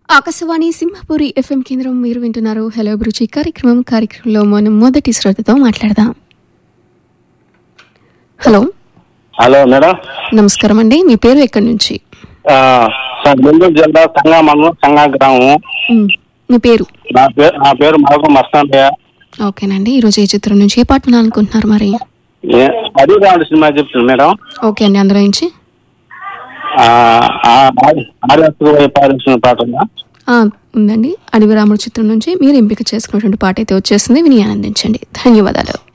Akashvani Simhapuri FM కేంద్రం మీరు వింటున్నారు హలో అభిరుచి కార్యక్రమం కార్యక్రమంలో మనం మొదటి శ్రోతతో మాట్లాడదాం హలో హలో మేడం నమస్కారం అండి మీ పేరు ఎక్కడి నుంచి ఆ, సార్ నెల్లూరు జిల్లా సంగా మండలం సంగా గ్రామం మ్, మీ పేరు నా పేరు నా పేరు మరొక మస్తానయ్య ఓకేనండి ఈరోజు ఏ చిత్రం నుంచి ఏ పాట వినాలనుకుంటున్నారు మరి ఏ- అడిగాడు సినిమా చెప్తుంది మేడం ఓకే అండి అందులో నుంచి ఆ, ఆ, ఆర్ఎస్ పారేసిన పాట ఉందా ఆ, ఉందండి అడవి రాముడు చిత్రం నుంచి మీరు ఎంపిక చేసుకున్నటువంటి పాట అయితే వచ్చేస్తుంది విని ఆనందించండి ధన్యవాదాలు